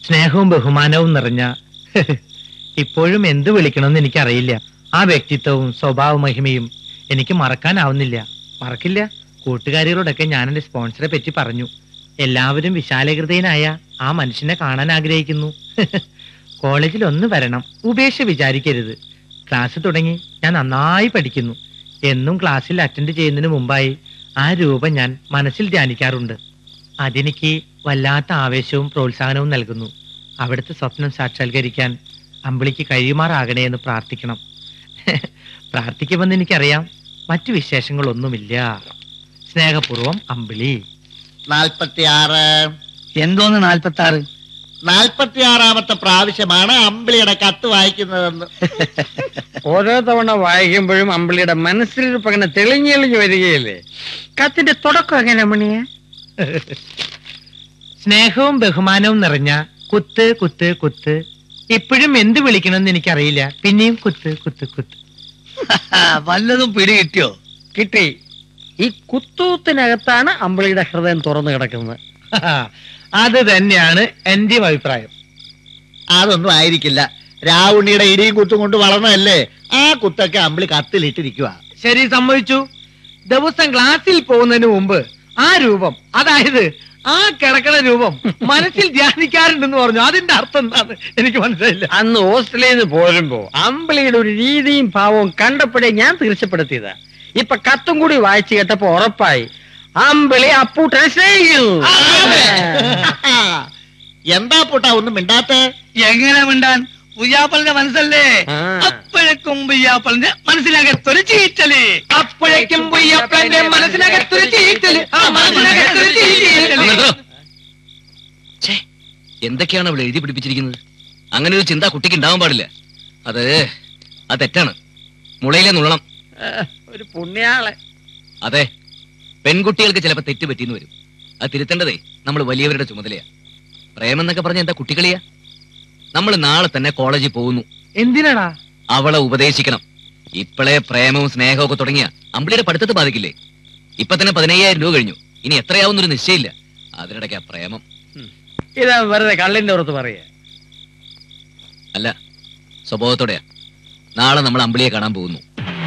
സ്നേഹവും ബഹുമാനവും നിറഞ്ഞ ഇപ്പോഴും എന്ത് വിളിക്കണമെന്ന് എനിക്കറിയില്ല ആ വ്യക്തിത്വവും സ്വഭാവ മഹിമയും എനിക്ക് മറക്കാനാവുന്നില്ല മറക്കില്ല കൂട്ടുകാരികളോടൊക്കെ ഞാൻ എന്റെ സ്പോൺസറെ പറ്റി പറഞ്ഞു എല്ലാവരും വിശാലഹൃദയനായ ആ മനുഷ്യനെ കാണാൻ ആഗ്രഹിക്കുന്നു കോളേജിൽ ഒന്ന് വരണം ഉപേക്ഷ വിചാരിക്കരുത് ക്ലാസ് തുടങ്ങി ഞാൻ നന്നായി പഠിക്കുന്നു എന്നും ക്ലാസ്സിൽ അറ്റൻഡ് ചെയ്യുന്നതിന് മുമ്പായി ആ രൂപം ഞാൻ മനസ്സിൽ ധ്യാനിക്കാറുണ്ട് അതെനിക്ക് വല്ലാത്ത ആവേശവും പ്രോത്സാഹനവും നൽകുന്നു അവിടുത്തെ സ്വപ്നം സാക്ഷാത്കരിക്കാൻ അമ്പിളിക്ക് കഴിയുമാറാകണേ എന്ന് പ്രാർത്ഥിക്കണം പ്രാർത്ഥിക്കുമെന്ന് എനിക്കറിയാം മറ്റു വിശേഷങ്ങളൊന്നുമില്ല സ്നേഹപൂർവം അമ്പിളി നാൽപ്പത്തിയാറ് എന്തോന്ന് നാൽപ്പത്തി ആറ് നാൽപ്പത്തിയാറാമത്തെ പ്രാവശ്യമാണ് അമ്പിളിയുടെ കത്ത് വായിക്കുന്നതെന്ന് ഓരോ തവണ വായിക്കുമ്പോഴും അമ്പിളിയുടെ മനസ്സിലിരിപ്പ് അങ്ങനെ തെളിഞ്ഞെളിഞ്ഞു വരികയല്ലേ കത്തിന്റെ തുടക്കം എങ്ങനെ മണിയെ സ്നേഹവും ബഹുമാനവും നിറഞ്ഞ കുത്ത് കുത്ത് കുത്ത് ഇപ്പോഴും എന്ത് വിളിക്കണമെന്ന് എനിക്കറിയില്ല പിന്നെയും കുത്ത് കുത്ത് കുത്ത് വല്ലതും പിടി കിട്ടിയോ കിട്ടി ഈ കുത്തൂത്തിനകത്താണ് അമ്പിളിയുടെ ഹൃദയം തുറന്നു കിടക്കുന്നത് അത് തന്നെയാണ് എന്റെയും അഭിപ്രായം അതൊന്നും ആയിരിക്കില്ല രാവുണ്ണിയുടെ ഇടിയും കുത്തും കൊണ്ട് വളർന്നതല്ലേ ആ കുത്തൊക്കെ അമ്പിളി കത്തിലിട്ടിരിക്കുക ശരി സമ്മതിച്ചു ദിവസം ക്ലാസ്സിൽ പോകുന്നതിന് മുമ്പ് ആ രൂപം അതായത് ആ കിടക്കണ രൂപം മനസ്സിൽ ധ്യാനിക്കാറുണ്ടെന്ന് പറഞ്ഞു അതിന്റെ അർത്ഥം എന്താണ് എനിക്ക് മനസ്സിലായില്ല അന്ന് ഹോസ്റ്റലിൽ നിന്ന് പോരുമ്പോ അമ്പിളിയുടെ ഒരു രീതിയും ഭാവവും കണ്ടപ്പോഴേ ഞാൻ തീർച്ചപ്പെടുത്തിയതാ ഇപ്പൊ കത്തും കൂടി വായിച്ചു കേട്ടപ്പോ ഉറപ്പായി അമ്പിളി അപ്പൂട്ടനെ സ്നേഹിക്കുന്നു എന്താ പൂട്ടാ ഒന്നും മിണ്ടാത്ത എങ്ങനെ മിണ്ടാൻ പുയ്യാപ്പളിന്റെ മനസ്സല്ലേ ആ. അപ്പോഴേക്കും പുയ്യാപ്പളിന്റെ മനസ്സിനകത്തൊരു ചീറ്റല് അപ്പോഴേക്കും പുയ്യപ്പന്റെ മനസ്സിനകത്തൊരു ചീറ്റല് ആ മനസ്സിനകത്തൊരു ചീറ്റല് ഛേ, എന്തൊക്കെയാണ് അവൾ എഴുതി പിടിപ്പിച്ചിരിക്കുന്നത് അങ്ങനെ ഒരു ചിന്ത കുട്ടിക്ക് ഉണ്ടാവാൻ പാടില്ല അത് അത് തെറ്റാണ് മുളയിലെ നുള്ളണം ഒരു പുണ്യാളെ അതെ പെൺകുട്ടികൾക്ക് ചിലപ്പോൾ തെറ്റ് പറ്റിയെന്ന് വരും അത് തിരുത്തേണ്ടതേ നമ്മൾ വലിയവരുടെ ചുമതലയാ പ്രേമം എന്നൊക്കെ പറഞ്ഞ എന്താ കുട്ടികളിയാ നമ്മൾ നാളെ തന്നെ കോളേജിൽ പോകുന്നു എന്തിനാടാ അവളെ ഉപദേശിക്കണം ഇപ്പോഴേ പ്രേമവും സ്നേഹവും ഒക്കെ തുടങ്ങിയ അമ്പിളിയുടെ പഠിത്തത്തെ ബാധിക്കില്ലേ ഇപ്പൊ തന്നെ പതിനയ്യായിരം രൂപ കഴിഞ്ഞു ഇനി എത്രയാവുന്നൊരു നിശ്ചയമില്ല അതിനിടയ്ക്ക് ആ പ്രേമം ഇതാ വെറുതെ കള്ളിന്റെ പുറത്ത് പറയാ അല്ല സ്വഭാവത്തോടെയാ നാളെ നമ്മൾ അമ്പിളിയെ കാണാൻ പോകുന്നു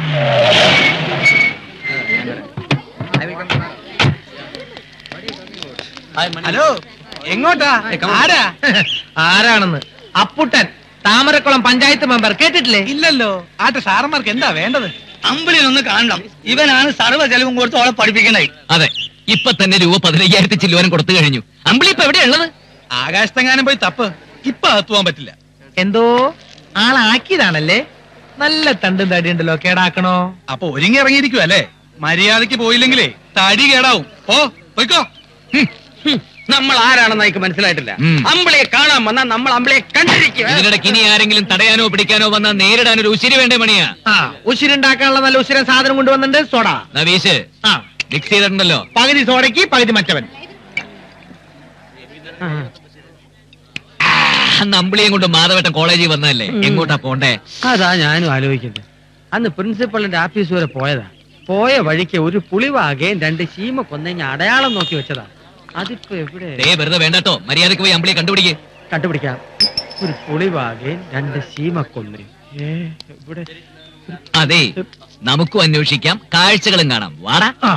ഹലോ എങ്ങോട്ടാ ആരാ ആരാണെന്ന് അപ്പുട്ടൻ താമരക്കുളം പഞ്ചായത്ത് മെമ്പർ കേട്ടിട്ടില്ലേ ഇല്ലല്ലോ ആട്ടെ സാറന്മാർക്ക് എന്താ വേണ്ടത് അമ്പിളിനൊന്ന് കാണണം ഇവനാണ് സർവ്വ ചെലവും കൊടുത്ത് അവളെ പഠിപ്പിക്കണേ അതെ ഇപ്പൊ തന്നെ രൂപ പതിനയ്യായിരത്തി ചില്ലുവാനും കൊടുത്തു കഴിഞ്ഞു അമ്പിളി ഇപ്പൊ എവിടെയുള്ളത് ആകാശത്തെങ്ങാനും പോയി തപ്പ് ഇപ്പൊ അകത്തുവാൻ പറ്റില്ല എന്തോ ആളാക്കിയതാണല്ലേ നല്ല തണ്ടും തടിയുണ്ടല്ലോ കേടാക്കണോ അപ്പൊ ഒരുങ്ങി ഇറങ്ങിയിരിക്കും അല്ലേ മര്യാദക്ക് പോയില്ലെങ്കിലേ തടി കേടാവും ഓ പോയിക്കോ നമ്മൾ ആരാണെന്ന് എനിക്ക് മനസ്സിലായിട്ടില്ല ഉം. അമ്പിളിയെ കാണാൻ വന്നാൽ നമ്മൾ അമ്പിളിയെ കണ്ടിരിക്കുക ഇതിനിടയ്ക്ക് ഇനി ആരെങ്കിലും തടയാനോ പിടിക്കാനോ വന്നാൽ നേരിടാൻ ഒരു ഉശിരി വേണ്ടേ മണിയാ ആ ഉശിരുണ്ടാക്കാനുള്ള നല്ല ഉശിരൻ സാധനം കൊണ്ടുവന്നിട്ടുണ്ട് സോഡ നവീഷ് ആ മിക്സ് ചെയ്തിട്ടുണ്ടല്ലോ പകുതി സോഡയ്ക്ക് പകുതി മറ്റവൻ അന്ന് അമ്പിളിയും കൊണ്ട് മാധവട്ടം കോളേജിൽ വന്നതല്ലേ എങ്ങോട്ടാ പോണ്ടേ അതാ ഞാനും ആലോചിക്കുന്നത് അന്ന് പ്രിൻസിപ്പളിന്റെ ആഫീസ് വരെ പോയതാ പോയ വഴിക്ക് ഒരു പുളിവാകയും രണ്ട് ശീമ കൊന്നഞ്ഞ അടയാളം നോക്കി വെച്ചതാ അതിപ്പോ എവിടെ ദേ വെറുതെ വേണ്ടട്ടോ മര്യാദക്ക് പോയി അമ്പിളിയെ കണ്ടുപിടിക്ക് കണ്ടുപിടിക്കാം ഒരു പുളിവാകയും രണ്ട് ശീമ കൊന്നയും ഏ ഇവിടെ അതെ നമുക്കും അന്വേഷിക്കാം കാഴ്ചകളും കാണാം വാടാ ആ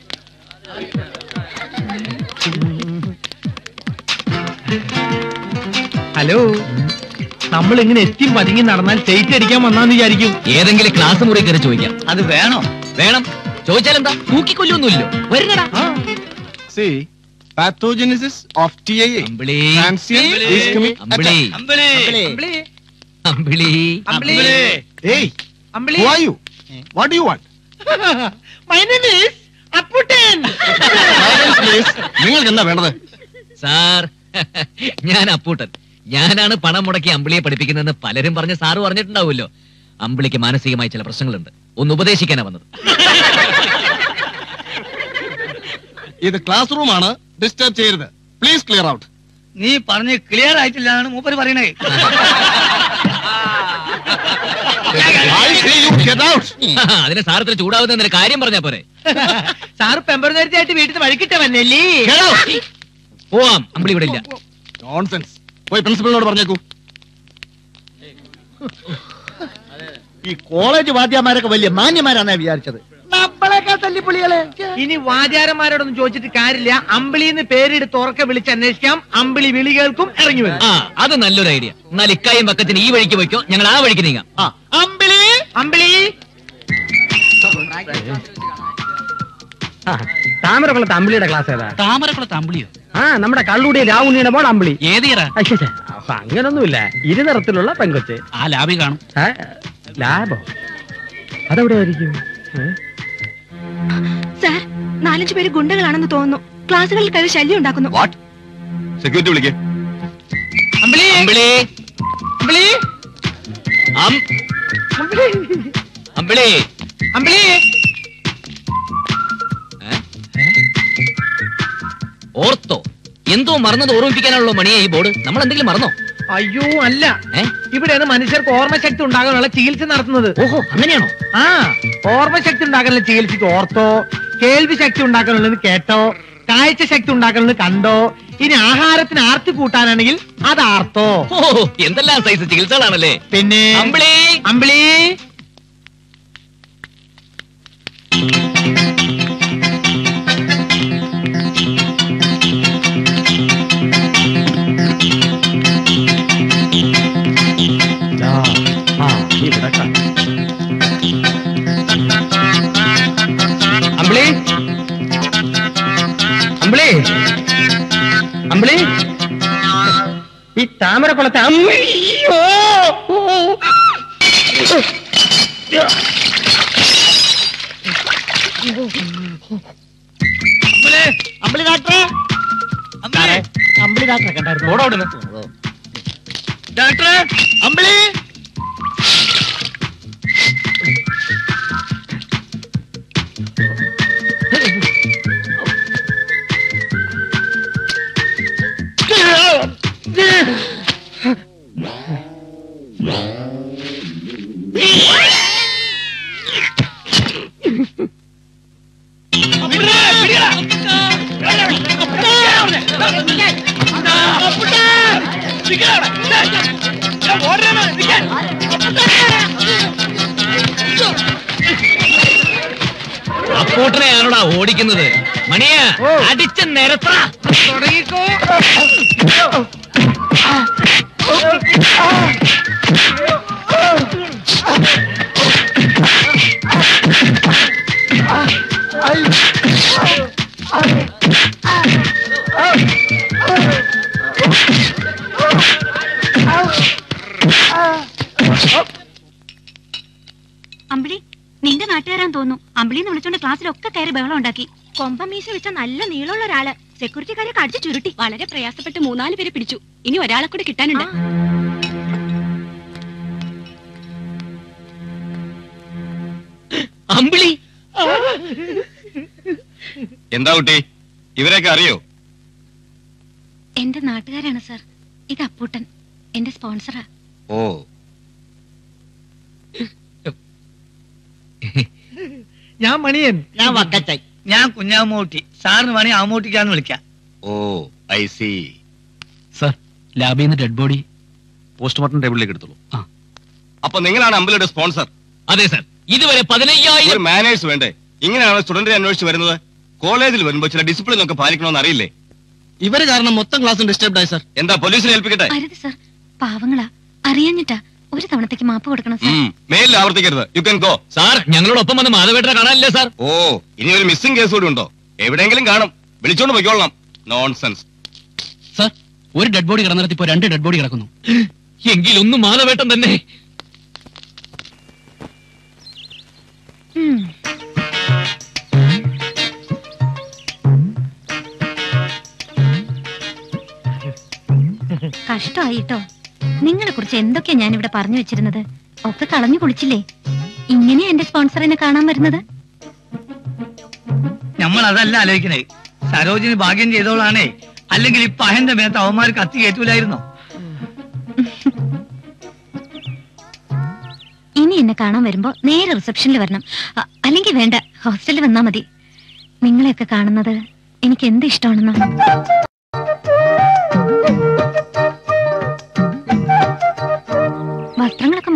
ഹലോ നമ്മൾ ഇങ്ങനെ എത്തിയും പതുങ്ങി നടന്നാൽ ചേച്ചി അടിക്കാൻ വന്നാന്ന് വിചാരിക്കും ഏതെങ്കിലും ക്ലാസ് മുറി കയറി ചോദിക്കാം അത് വേണോ വേണം ചോദിച്ചാലെന്താ തൂക്കിക്കൊല്ലൊന്നുമില്ലോ വരുന്നടാ See, pathogenesis of TIA. Ambili Transient ischemic Ambili attack. Ambili Ambili Ambili Ambili Hey, Ambili who are you? What do you want? My name is Apputtan Silence, please. നിങ്ങൾക്ക് എന്താ വേണ്ടത് സാർ ഞാൻ അപ്പൂട്ടൻ ഞാനാണ് പണം മുടക്കി അമ്പിളിയെ പഠിപ്പിക്കുന്നതെന്ന് പലരും പറഞ്ഞ് സാറ് പറഞ്ഞിട്ടുണ്ടാവുമല്ലോ അമ്പിളിക്ക് മാനസികമായി ചില പ്രശ്നങ്ങളുണ്ട് ഒന്ന് ഉപദേശിക്കാനാ വന്നത് ഇത് ക്ലാസ് റൂം ആണ് ഡിസ്റ്റർബ് ചെയ്യരുത് പ്ലീസ് ക്ലിയർ ഔട്ട് നീ പറഞ്ഞ് ക്ലിയർ ആയിട്ടില്ലാണ് മൂപ്പര് പറയണേ I say you get out അതിന് സാർ ഇത്ര ചൂടാവുന്ന കാര്യം പറഞ്ഞാ പോരെ സാറ് പെമ്പറുന്നേരത്തായിട്ട് വീട്ടിൽ നിന്ന് വഴിക്കിട്ട വന്നല്ലേ പോവാം അമ്പിളി ഇവിടെ ഇല്ല നോൺസെൻസ് പോയി പ്രിൻസിപ്പലിനോട് പറഞ്ഞേക്കൂ ഈ കോളേജ് വാദ്യമാരൊക്കെ വലിയ മാന്യമാരാണ് വിചാരിച്ചത് നമ്മളെക്കാൾ തല്ലിപ്പൊളികളെ ഇനി വാദ്യാരന്മാരോടൊന്നും ചോദിച്ചിട്ട് കാര്യമില്ല അമ്പിളിന്ന് പേരെടുത്ത് ഉറക്കെ വിളിച്ച് അന്വേഷിക്കാം അമ്പിളി വിളി കേൾക്കും ഇറങ്ങി വരും ആ അത് നല്ലൊരു ഐഡിയ എന്നാൽ ഇക്കായും പക്കത്തിന് ഈ വഴിക്ക് പോയിക്കോ ഞങ്ങൾ ആ വഴിക്ക് നീങ്ങാം ആ അമ്പിളി അമ്പിളി ആ, താമരക്കുളത്ത് അമ്പിളിയുടെ ക്ലാസ് ഏതാ താമരക്കുളത്ത് അമ്പിളിയോ ആ നമ്മുടെ കള്ളുടി രാവുണ്ണിയുടെ മോൾ അമ്പിളി ഏതീറ അയ്യോ, ഛെ, അപ്പൊ അങ്ങനൊന്നുമില്ല ഇരുനിറത്തിലുള്ള പെങ്കൊച്ച് ആ ലാബി കാണും ആ, ലാബോ അതെവിടെ ആയിരിക്കും ഏ? സാർ നാലഞ്ചു പേര് ഗുണ്ടകളാണെന്ന് തോന്നുന്നു ക്ലാസ്സുകളിൽ കയറി ശല്യം ഉണ്ടാക്കുന്നു വാട്ട് സെക്യൂരിറ്റി വിളിക്കേ അമ്പിളി അമ്പിളി അമ്പിളി അം- അമ്പിളി അമ്പിളി ഏ? ഓർത്തോ എന്തോ മറന്നത് ഓർമ്മിപ്പിക്കാനുള്ള മണിയെ ഈ ബോർഡ് നമ്മൾ എന്തെങ്കിലും മറന്നോ അയ്യോ അല്ല ഏ ഇവിടെയാണ് മനുഷ്യർക്ക് ഓർമ്മശക്തി ഉണ്ടാകാനുള്ള ചികിത്സ നടത്തുന്നത് ഓഹോ അങ്ങനെയാണോ ആ ഓർമ്മശക്തി ഉണ്ടാക്കാനുള്ള ചികിത്സയ്ക്ക് ഓർത്തോ കേൾവി ശക്തി ഉണ്ടാക്കാനുള്ളത് കേട്ടോ കാഴ്ച ശക്തി ഉണ്ടാക്കാനുള്ളത് കണ്ടോ ഇനി ആഹാരത്തിന് ആർത്തി കൂട്ടാനാണെങ്കിൽ അത് ആർത്തോ ഓ എന്തെല്ലാം സൈസ് ചികിത്സകളാണല്ലേ പിന്നെ അമ്പിളി അമ്പിളി ദാ, ആ, ഇവിടെ കാണാം. അമ്പിളി അമ്പിളി അമ്പിളി ഈ താമരക്കുളത്തെ അമ്മയോ അമ്പിളി ഡാക്ടറെ അമ്പിളി അമ്പിളി ഡാക്ടറെ കണ്ടായിരുന്നു ഓടവിടുന്ന് ഡോക്ടറെ അമ്പിളി അപ്പോട്ടനെയാണോടാ ഓടിക്കുന്നത് മണിയ അടിച്ച നിരത്ര തുടങ്ങിക്കോ അമ്പിളി നിന്റെ നാട്ടുകാരാൻ തോന്നുന്നു അമ്പിളിന്ന് വിളിച്ചോണ്ട് ക്ലാസ്സിലൊക്കെ കയറി ബഹളം ഉണ്ടാക്കി കൊമ്പമീശ വെച്ച നല്ല നീളമുള്ള ഒരാള് സെക്യൂരിറ്റിക്കാരെ കടിച്ചു ചുരുട്ടി വളരെ പ്രയാസപ്പെട്ട് മൂന്നാല് പേര് പിടിച്ചു ഇനി ഒരാളെ കൂടെ കിട്ടാനുണ്ട് അമ്പിളി എന്താ കുട്ടി ഇവരെയൊക്കെ അറിയോ എന്റെ നാട്ടുകാരാണ് സർ ഇത് അപ്പൂട്ടൻ എന്റെ സ്പോൺസറാ ഓ ഞാൻ മണിയൻ ഞാൻ വക്കച്ചൈ ഞാൻ കുഞ്ഞാമൂട്ടി സാറിന് വേണേ ആമൂട്ടിക്കാന്ന് വിളിക്കാം ഓ ഐ സി സർ ലാബിൽ നിന്ന് ഡെഡ് ബോഡി പോസ്റ്റ്മോർട്ടം ടേബിളിലേക്ക് എടുത്തോളൂ ആ. അപ്പൊ നിങ്ങളാണ് അമ്പലയുടെ സ്പോൺസർ അതെ സർ ഇതുവരെ പതിനയ്യായിരം ഒരു മാനേഴ്സ് വേണ്ടേ ഇങ്ങനെയാണ് സ്റ്റുഡന്റിനെ അന്വേഷിച്ച് വരുന്നത് കോളേജിൽ വരുമ്പോ ചില ഡിസിപ്ലിൻ ഒക്കെ പാലിക്കണമെന്ന് അറിയില്ലേ ഇവര് കാരണം മൊത്തം ക്ലാസ്സും ഡിസ്റ്റർബ്ഡ് ആയി സർ എന്താ പോലീസിനെ ഏൽപ്പിക്കട്ടെ അരുത് സർ പാവങ്ങളാ അറിയാഞ്ഞിട്ടാ ഒരു തവണത്തേക്ക് മാപ്പ് കൊടുക്കണം സർ ഉം, മേലിൽ ആവർത്തിക്കരുത് യു കൻ ഗോ സാർ ഞങ്ങളോടൊപ്പം വന്ന് മാധവേട്ടനെ കാണാനില്ലേ സാർ ഓ ഇനി ഒരു മിസ്സിംഗ് കേസ് കൂടി ഉണ്ടോ എവിടെയെങ്കിലും കാണും വിളിച്ചോണ്ട് പോയിക്കോളണം നോൺസെൻസ് സർ ഒരു ഡെഡ് ബോഡി കിടന്നിടത്ത് ഇപ്പോ രണ്ട് ഡെഡ് ബോഡി കിടക്കുന്നു എങ്കിലൊന്നും മാധവേട്ടൻ തന്നെ ഉം. കഷ്ടമായിട്ടോ നിങ്ങളെ കുറിച്ച് എന്തൊക്കെയാ ഞാൻ ഇവിടെ പറഞ്ഞു വെച്ചിരുന്നത് ഒക്കെ കളഞ്ഞു കുളിച്ചില്ലേ ഇങ്ങനെയാ എന്റെ സ്പോൺസറിനെ കാണാൻ വരുന്നത് നമ്മൾ അതല്ല ആലോചിക്കണേ സരോജിനി ഭാഗ്യം ചെയ്തോളാണേ അല്ലെങ്കിൽ ഇപ്പൊ അഹന്റെ മേത്ത് അവന്മാർ കത്തി കയറ്റൂലായിരുന്നോ ഇനി എന്നെ കാണാൻ വരുമ്പോ നേരെ റിസപ്ഷനിൽ വരണം അ- അല്ലെങ്കിൽ വേണ്ട ഹോസ്റ്റലിൽ വന്നാ മതി നിങ്ങളെയൊക്കെ കാണുന്നത് എനിക്ക് എന്ത് ഇഷ്ടമാണെന്നോ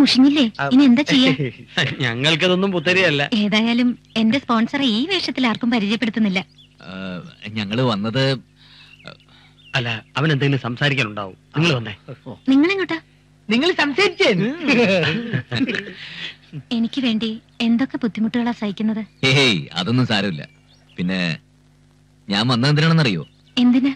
മുഷിഞ്ഞില്ലേ ഇനി എന്താ ചെയ്യാ ഞങ്ങൾക്കതൊന്നും പുത്തരിയല്ല ഏതായാലും എന്റെ സ്പോൺസറെ ഈ വേഷത്തിൽ ആർക്കും പരിചയപ്പെടുത്തുന്നില്ല ആ, ഞങ്ങള് വന്നത് അല്ല അവൻ എന്തെങ്കിലും സംസാരിക്കാനുണ്ടാവും നിങ്ങൾ വന്നേ നിങ്ങളെങ്ങോട്ടാ നിങ്ങൾ സംസാരിച്ചേ എനിക്ക് വേണ്ടി എന്തൊക്കെ ബുദ്ധിമുട്ടുകളാ സഹിക്കുന്നത് ഏയ് അതൊന്നും സാരമില്ല പിന്നെ ഞാൻ വന്നത് എന്തിനാണെന്നറിയോ എന്തിന്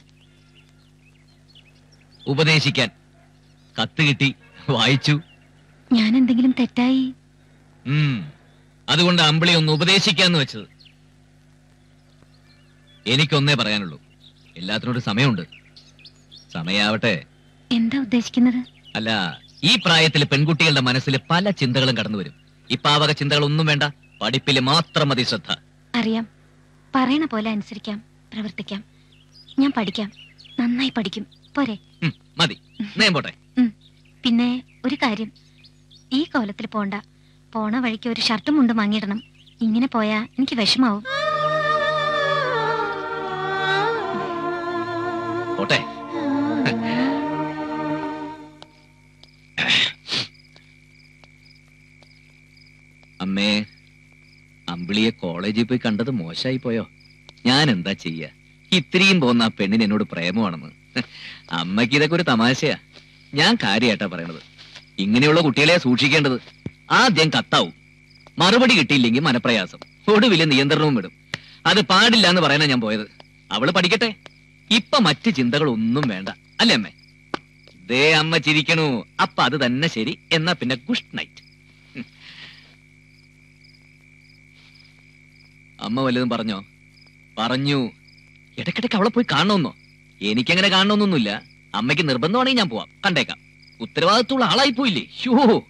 ഉപദേശിക്കാൻ കത്ത് കിട്ടി വായിച്ചു ഞാൻ എന്തെങ്കിലും തെറ്റായി ഉം അതുകൊണ്ട് അമ്പിളി ഒന്ന് ഉപദേശിക്കാന്ന് വെച്ചത് എനിക്കൊന്നേ പറയാനുള്ളൂ എല്ലാത്തിനോട് സമയമുണ്ട് സമയാവട്ടെ എന്താ ഉദ്ദേശിക്കുന്നത് അല്ല ഈ പ്രായത്തിൽ പെൺകുട്ടികളുടെ മനസ്സിൽ പല ചിന്തകളും കടന്നു വരും ഇപ്പാവക ചിന്തകളൊന്നും വേണ്ട പഠിപ്പിൽ മാത്രം മതി ശ്രദ്ധ അറിയാം പറയണ പോലെ അനുസരിക്കാം പ്രവർത്തിക്കാം ഞാൻ പഠിക്കാം നന്നായി പഠിക്കും പോരെ ഉം, മതി നേം പോട്ടെ പിന്നെ ഒരു കാര്യം ഈ കോലത്തിൽ പോണ്ട പോണ വഴിക്ക് ഒരു ഷർട്ടും മുണ്ടും വാങ്ങിയിടണം ഇങ്ങനെ പോയാ എനിക്ക് വിഷമാവും പോട്ടെ അമ്മേ അമ്പിളിയെ കോളേജിൽ പോയി കണ്ടത് മോശമായി പോയോ ഞാൻ എന്താ ചെയ്യ ഇത്രയും പോന്ന ആ പെണ്ണിന് എന്നോട് പ്രേമമാണെന്ന് അമ്മയ്ക്ക് ഇതൊക്കെ ഒരു തമാശയാ ഞാൻ കാര്യായിട്ടാ പറയണത് ഇങ്ങനെയുള്ള കുട്ടികളെ സൂക്ഷിക്കേണ്ടത് ആദ്യം കത്താവും മറുപടി കിട്ടിയില്ലെങ്കിൽ മനപ്രയാസം ഒടുവില് നിയന്ത്രണവും വിടും അത് പാടില്ല എന്ന് പറയാനാ ഞാൻ പോയത് അവള് പഠിക്കട്ടെ ഇപ്പൊ മറ്റ് ചിന്തകളൊന്നും വേണ്ട അല്ലേ അമ്മേ ദേ അമ്മ ചിരിക്കണു അപ്പൊ അത് തന്നെ ശരി എന്നാ പിന്നെ ഗുഡ് നൈറ്റ് ഉം. അമ്മ വല്ലതും പറഞ്ഞോ പറഞ്ഞു ഇടയ്ക്കിടയ്ക്ക് അവളെ പോയി കാണണമെന്നോ എനിക്കങ്ങനെ കാണണമെന്നൊന്നുമില്ല അമ്മയ്ക്ക് നിർബന്ധമാണെങ്കിൽ ഞാൻ പോവാം കണ്ടേക്കാം ഉത്തരവാദിത്തമുള്ള ആളായി പോയില്ലേ ഷോ